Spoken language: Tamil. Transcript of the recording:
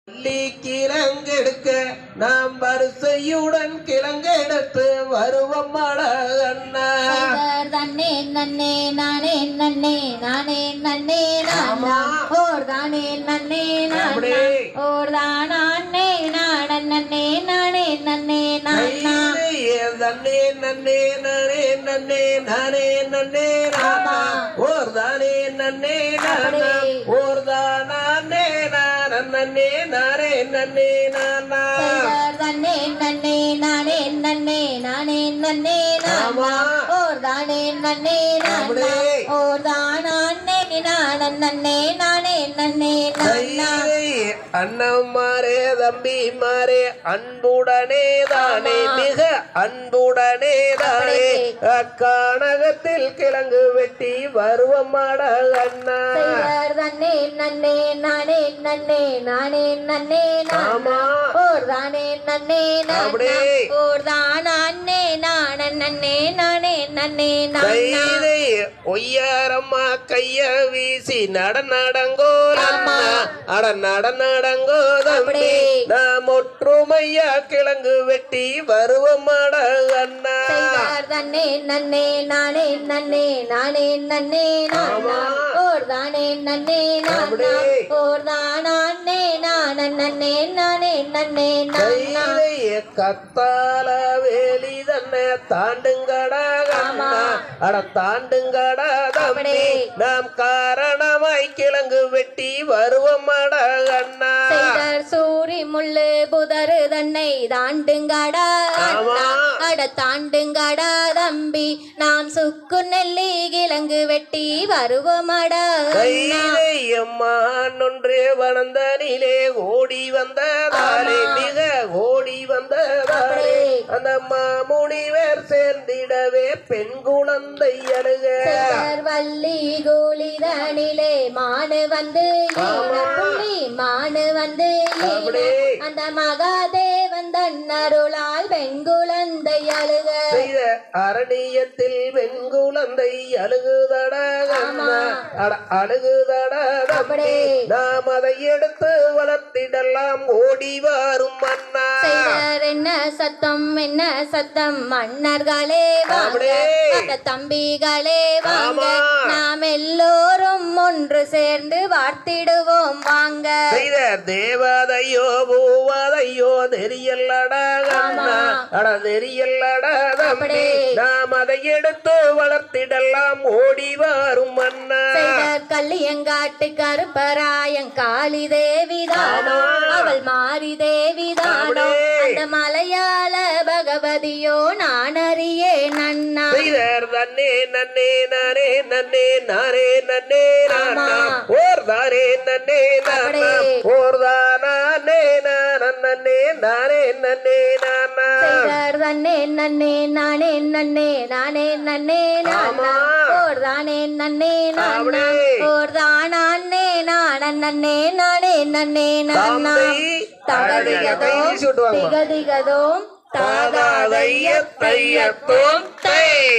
பள்ளி கிழங்கெடுக்க நாம் வரிசையுடன் கிழங்கெடுத்து வருவோம் அண்ணா சைவர் தன்னே நன்னே நானே நன்னே நானே நன்னே நானா ஓர் தானே நன்னே நானா அப்படி. ஓர் தானே நாடன் நன்னே நானே நன்னே நானா கையிலே தன்னே நன்னே நானே நன்னே நானே நன்னே நானா ஓர் தானே நன்னே நானா அப்படி. ஓர் தானே நான நன்னே நானே நன்னே நானா சைவர் தன்னே நன்னே நானே நன்னே நானே நன்னே நானா ஆமா. ஓர் தானே நன்னே நானா அப்படி. ஓர் தானே நாடன் நன்னே நானே நன்னே நானா கையிலே அண்ணம்மாரே தம்பிமாரே அன்புடனே தானே மிக அன்புடனே தானே அக்கானகத்தில் கிழங்கு வெட்டி வருவமாட அண்ணா செய்வர் தன்னே நன்னே நானே நன்னே நானே நன்னே நானா ஆமா. ஓர் தானே நன்னே நானா அப்படி. ஓர் தானே நான நன்னே நானே நன்னே நானா கையிலே ஒய்யாரம்மா கைய வீசி நட நடங்கோ அண்ணா அட நட நடங்கோ தம்பி அப்படி. நாம் ஒற்றுமையா கிழங்கு வெட்டி வருவமாட அண்ணா செய்வர் தன்னே நன்னே நானே நன்னே நானே நன்னே நானா ஆமா. ஓர் தானே நன்னே நானா அப்படி. ஓர் தானே நான நன்னே நானே நன்னே நானா கையிலே கத்தால வேலி தன்னை தாண்டுங்கடா கண்ணா அட தாண்டுங்கடா தம்பி அப்படி. நாம் காரணமாய் கிழங்கு வெட்டி வருவமாட அண்ணா செய்தர் சூரி முள்ளு புதரு தன்னை தாண்டுங்கடா ஆமா. அண்ணா. அட தாண்டுங்கடா தம்பி நாம் சுக்கு நெல்லி கிழங்கு வெட்டி வருவோமடா அண்ணா. கையிலே எம்மான் ஒன்றே வளர்ந்தனிலே ஓடி வந்ததாலே ஆமா. மிக ஓடி வந்ததாலே அப்படி. அந்த மாமுனிவர் சேர்ந்திடவே பெண் குழந்தை அழுக செய்தர் வள்ளி கூலிதனிலே மானு வந்து ஈன ஆமா. புள்ளி மானு வந்து ஈன. அப்படி. அந்த மகாதேவன் தன் அருளால் பெண் குழந்தை அழுக செய்த அரணியத்தில் பெண் குழந்தை அழுகுதடா கண்ணா. அட அழுகுதடா தம்பி அப்படி. நாம் அதை எடுத்து வளர்த்திடலாம் ஓடி வரும் அண்ணா செய்தர் என்ன சத்தம் என்ன சத்தம் மன்னர்களே வாங்க அப்படியே. அந்த தம்பிகளே வாங்க ஆமா. நாம் எல்லோரும் ஒன்று சேர்ந்து வார்த்திடுவோம் வாங்க செய்த தேவதையோ பூவதையோ தெரியல்லடா கண்ணா ஆமா. அட தெரியல்லடா தம்பி அப்படி. நாம் அதை எடுத்து வளர்த்திடலாம் ஓடி வரும் அண்ணா செய்தர் கல்லியங்காட்டு கருப்பராயன் காளி தேவிதானோ ஆமா. அவள் மாறி தேவிதானோ அப்படியே. அந்த மலையாள பகவதியோ நான் அறியேன் அண்ணா செய்தர் தன்னே நன்னே நானே நன்னே நானே நன்னே நானா ஆமா. ஓர் தானே நன்னே நானா அப்படி. ஓர் தானே நான நன்னே நானே நன்னே நானா செய்தர் தன்னே நன்னே நானே நன்னே நானே நன்னே நானா ஆமா. ஓர் தானே நன்னே நானா அப்படி. ஓர் தானே நான நன்னே நானே நன்னே நானா தம்பி, அழகா கை தகதிகதோம் வீசி விட்டு வாங்கம்மா. திகதிகதோம் தாதாதைய தையத்தோம் தை